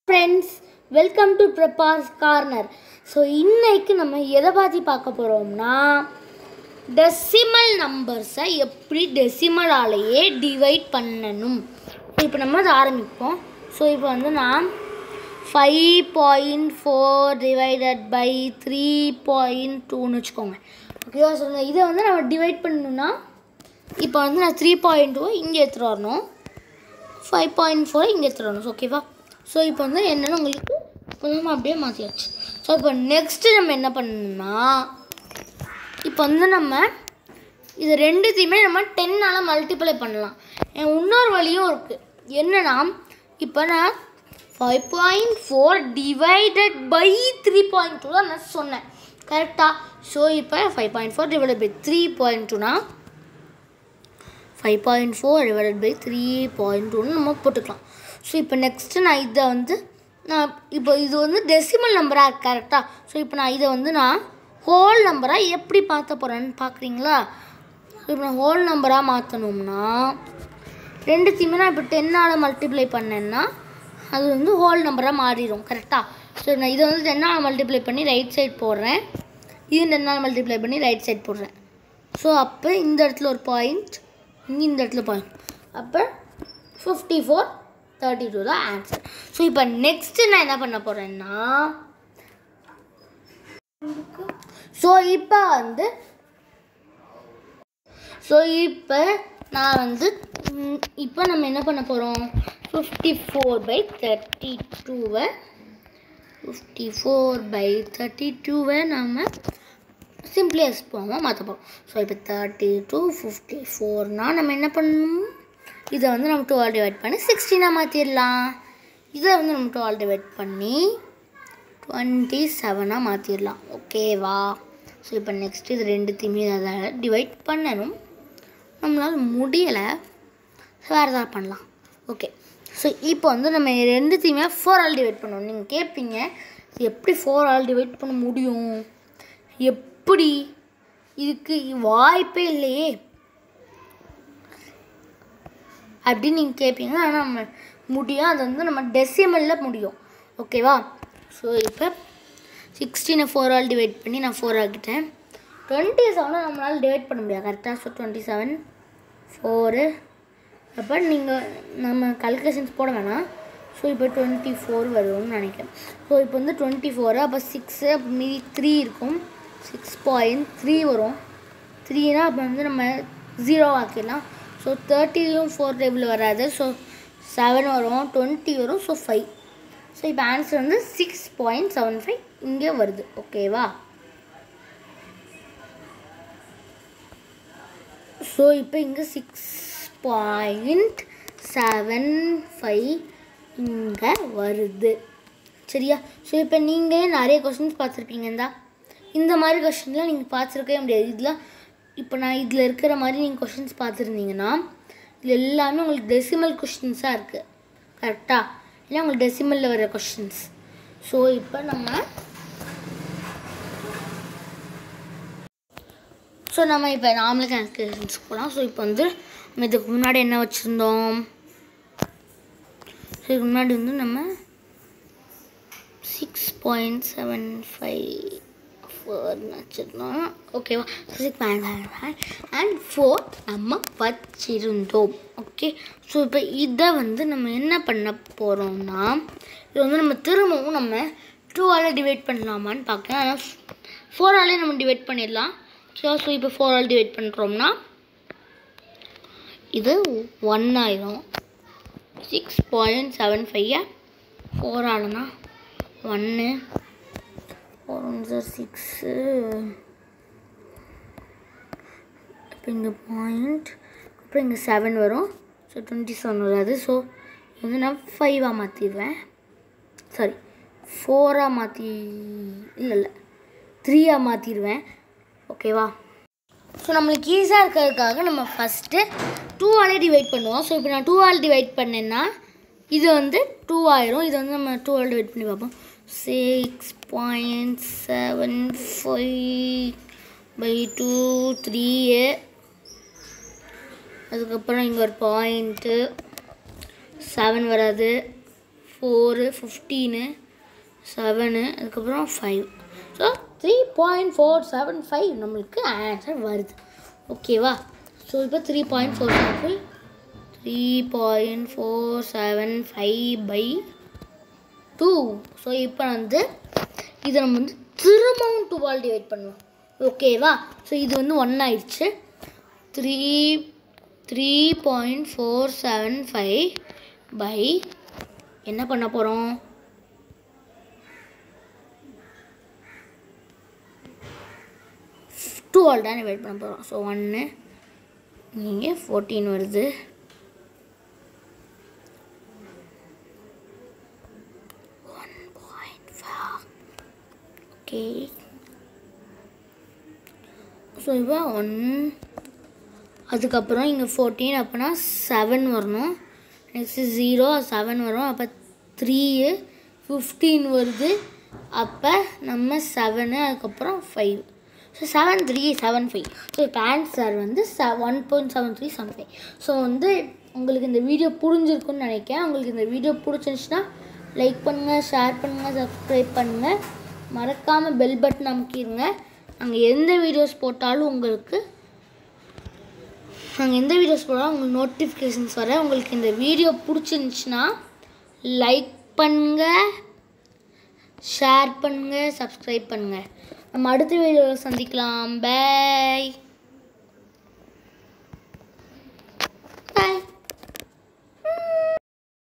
friends welcome to ப்ரெப்பாஸ் corner so இன்னைக்கு நம்ம எதை பற்றி பார்க்க போகிறோம்னா டெசிமல் நம்பர்ஸை எப்படி டெசிமலாலேயே டிவைட் பண்ணணும் இப்போ நம்ம அதை ஆரம்பிப்போம் ஸோ இப்போ வந்து நான் five point four divided by three point டூன்னு வச்சுக்கோங்க ஓகேவா ஸோ இதை வந்து நம்ம டிவைட் பண்ணணும்னா இப்போ வந்து நான் த்ரீ பாயிண்ட் டூ இங்கே எடுத்துகிட்டு வரணும் ஃபைவ் பாயிண்ட் ஃபோர் இங்கே எடுத்துகிட்டு வரணும் ஓகேவா ஸோ இப்போ வந்து என்னென்னு உங்களுக்கு கொஞ்சமாக அப்படியே மாற்றியாச்சு ஸோ இப்போ நெக்ஸ்ட்டு நம்ம என்ன பண்ணணும்னா இப்போ வந்து நம்ம இது ரெண்டுத்தையுமே நம்ம டென்னால் மல்டிப்ளை பண்ணலாம் என் இன்னொரு வழியும் இருக்குது என்னன்னா இப்போ நான் five point four divided by three point two தான் நான் சொன்னேன் கரெக்டாக ஸோ இப்போ five point four divided by three point டூனா five point four divided by three point டூன்னு நம்ம போட்டுக்கலாம் ஸோ இப்போ நெக்ஸ்ட்டு நான் இதை வந்து நான் இப்போ இது வந்து டெசிமல் நம்பராக இருக்கு கரெக்டாக ஸோ இப்போ நான் இதை வந்து நான் ஹோல் நம்பராக எப்படி பார்த்த போகிறேன்னு பார்க்குறீங்களா இப்போ நான் ஹோல் நம்பராக மாற்றணும்னா ரெண்டுத்தையுமே நான் இப்போ டென்னால் மல்டிப்ளை பண்ணேன்னா அது வந்து ஹோல் நம்பராக மாறிடும் கரெக்டாக ஸோ நான் இதை வந்து டென்னால் மல்டிப்ளை பண்ணி ரைட் சைட் போடுறேன் இது டென்னால் மல்டிப்ளை பண்ணி ரைட் சைட் போடுறேன் ஸோ அப்போ இந்த இடத்துல ஒரு பாயிண்ட் இங்கே இந்த இடத்துல பாயிண்ட் அப்போ ஃபிஃப்டி ஃபோர் தேர்ட்டி டூ தான் ஆன்சர் ஸோ இப்போ நெக்ஸ்ட்டு நான் என்ன பண்ண போகிறேன்னா ஸோ இப்போ வந்து ஸோ இப்போ நான் வந்து ம், இப்போ நம்ம என்ன பண்ண போகிறோம் ஃபிஃப்டி ஃபோர் பை தேர்ட்டி டூவை ஃபிஃப்டி ஃபோர் பை தேர்ட்டி டூவை நம்ம சிம்பிளியஸ்ட் போகாமல் மாற்ற போகிறோம் ஸோ இப்போ தேர்ட்டி டூ ஃபிஃப்டி ஃபோர்னால் நம்ம என்ன பண்ணணும் இதை வந்து நம்ம டுவெல் டிவைட் பண்ணி சிக்ஸ்டீனாக மாற்றிடலாம் இதை வந்து நம்ம டுவெல் டிவைட் பண்ணி டுவெண்ட்டி செவனாக மாற்றிடலாம் ஓகேவா ஸோ இப்போ நெக்ஸ்ட் இது ரெண்டுத்தையுமே அதை டிவைட் பண்ணணும் நம்மளால் முடியலை வேறு ஏதாவது பண்ணலாம் ஓகே ஸோ இப்போ வந்து நம்ம ரெண்டுத்தையுமே ஃபோர் ஆல் டிவைட் பண்ணுவோம் நீங்கள் கேட்பீங்க இது எப்படி ஃபோர் ஆல் டிவைட் பண்ண முடியும் எப்படி இதுக்கு வாய்ப்பே இல்லையே அப்படின்னு நீங்கள் கேட்பீங்க ஆனால் நம்ம முடியும் அது வந்து நம்ம டெசிமலில் முடியும் ஓகேவா ஸோ இப்போ சிக்ஸ்டீனை ஃபோர் ஆல் டிவைட் பண்ணி நான் ஃபோர் ஆக்கிட்டேன் டுவெண்ட்டி செவனை நம்மளால் டிவைட் பண்ண முடியாது கரெக்டாக ஸோ டுவெண்ட்டி செவன் ஃபோரு அப்போ நீங்கள் நம்ம கல்குலேஷன்ஸ் போட வேணாம் ஸோ இப்போ டுவெண்ட்டி ஃபோர் வரும்னு நினைக்கிறேன் ஸோ இப்போ வந்து டுவெண்ட்டி ஃபோரு அப்போ சிக்ஸு அப்போ மீதி த்ரீ இருக்கும் சிக்ஸ் பாயிண்ட் த்ரீ வரும் த்ரீனா அப்போ வந்து நம்ம ஜீரோ ஆக்கிடலாம் ஸோ தேர்ட்டியும் ஃபோர் டேபிள் வராது ஸோ செவன் வரும் டுவெண்ட்டி வரும் ஸோ ஃபைவ் ஸோ இப்போ ஆன்சர் வந்து சிக்ஸ் பாயிண்ட் செவன் ஃபைவ் இங்கே வருது ஓகேவா ஸோ இப்போ இங்கே சிக்ஸ் பாயிண்ட் செவன் ஃபைவ் இங்கே வருது சரியா ஸோ இப்போ நீங்களே நிறைய கொஷின்ஸ் பார்த்துருப்பீங்க இந்தா இந்த மாதிரி கொஷின்லாம் நீங்கள் பார்த்துருக்கவே முடியாது இதெல்லாம் இப்போ நான் இதில் இருக்கிற மாதிரி நீங்கள் கொஷின்ஸ் பார்த்துருந்தீங்கன்னா இதில் எல்லாமே உங்களுக்கு டெசிமல் கொஷின்ஸாக இருக்குது கரெக்டாக இல்லை உங்களுக்கு டெசிமலில் வர கொஷின்ஸ் ஸோ இப்போ நம்ம ஸோ நம்ம இப்போ நார்மல் கேல்குலேஷன்ஸ் போகலாம் ஸோ இப்போ வந்து நம்ம இதுக்கு முன்னாடி என்ன வச்சுருந்தோம் ஸோ இதுக்கு முன்னாடி வந்து நம்ம சிக்ஸ் பாயிண்ட் செவன் ஃபைவ் ஃபோர்னு வச்சுருந்தோம் ஓகேவா six point seven five and four நம்ம வச்சிருந்தோம் ஓகே ஸோ இப்போ இதை வந்து நம்ம என்ன பண்ண போகிறோம்னா இது வந்து நம்ம திரும்பவும் நம்ம டூவால் டிவைட் பண்ணலாமான்னு பார்க்கலாம் ஆனால் ஃபோராலே நம்ம டிவைட் பண்ணிடலாம் ஸோ ஸோ இப்போ ஃபோரால் டிவைட் பண்ணுறோம்னா இது ஒன் ஆயிரும் six point seven five four ஆளுனா ஒன்று ஃபோர் ஒன் சார் சிக்ஸு இப்போ இங்கே பாயிண்ட் அப்புறம் இங்கே செவன் வரும் ஸோ டுவெண்ட்டி செவன் வராது ஸோ இது வந்து நான் ஃபைவாக மாற்றிடுவேன் சாரி ஃபோராக மாற்றி இல்லை இல்லை த்ரீயாக மாற்றிடுவேன் ஓகேவா ஸோ நம்மளுக்கு ஈஸியாக இருக்கிறதுக்காக நம்ம ஃபஸ்ட்டு டூ ஆலே டிவைட் பண்ணுவோம் ஸோ இப்போ நான் டூ ஆல் டிவைட் பண்ணேன்னா இது வந்து டூ ஆயிரும் இது வந்து நம்ம டூ ஆல் டிவைட் பண்ணி பார்ப்போம் six point seven five by two three அதுக்கப்புறம் இங்கே ஒரு பாயிண்ட்டு செவன் வராது ஃபோரு ஃபிஃப்டீனு செவனு அதுக்கப்புறம் five so three point four seven five நம்மளுக்கு ஆன்சர் வருது ஓகேவா ஸோ இப்போ three point four seven five three point four seven five by two so இப்போ வந்து இதை நம்ம வந்து திரும்பவும் டூவால் டிவைட் பண்ணுவோம் ஓகேவா ஸோ இது வந்து ஒன் ஆயிடுச்சு three three point four seven five by என்ன பண்ண போகிறோம் டூவால் தான் டிவைட் பண்ண போகிறோம் ஸோ ஒன்று இங்கே ஃபோர்டீன் வருது ஓகே ஸோ இப்போ ஒன் அதுக்கப்புறம் இங்கே ஃபோர்டீன் அப்போனா செவன் வரணும் நெக்ஸ்ட்டு ஜீரோ செவன் வரும் அப்போ த்ரீ ஃபிஃப்டீன் வருது அப்போ நம்ம செவனு அதுக்கப்புறம் five so seven three seven five so இப்போ ஆன்சர் வந்து செ one point seven three seven five so வந்து உங்களுக்கு இந்த வீடியோ புரிஞ்சிருக்குன்னு நினைக்கிறேன் உங்களுக்கு இந்த வீடியோ பிடிச்சிருந்துச்சுன்னா லைக் பண்ணுங்கள் ஷேர் பண்ணுங்கள் சப்ஸ்கிரைப் பண்ணுங்கள் மறக்காமல் பெல் பட்டன் அமுக்கிடுங்க நாங்கள் எந்த வீடியோஸ் போட்டாலும் உங்களுக்கு நாங்கள் எந்த வீடியோஸ் போட்டாலும் உங்களுக்கு நோட்டிஃபிகேஷன்ஸ் வர உங்களுக்கு இந்த வீடியோ பிடிச்சிருந்துச்சுன்னா லைக் பண்ணுங்கள் ஷேர் பண்ணுங்கள் சப்ஸ்கிரைப் பண்ணுங்கள் நம்ம அடுத்த வீடியோவில் சந்திக்கலாம் பை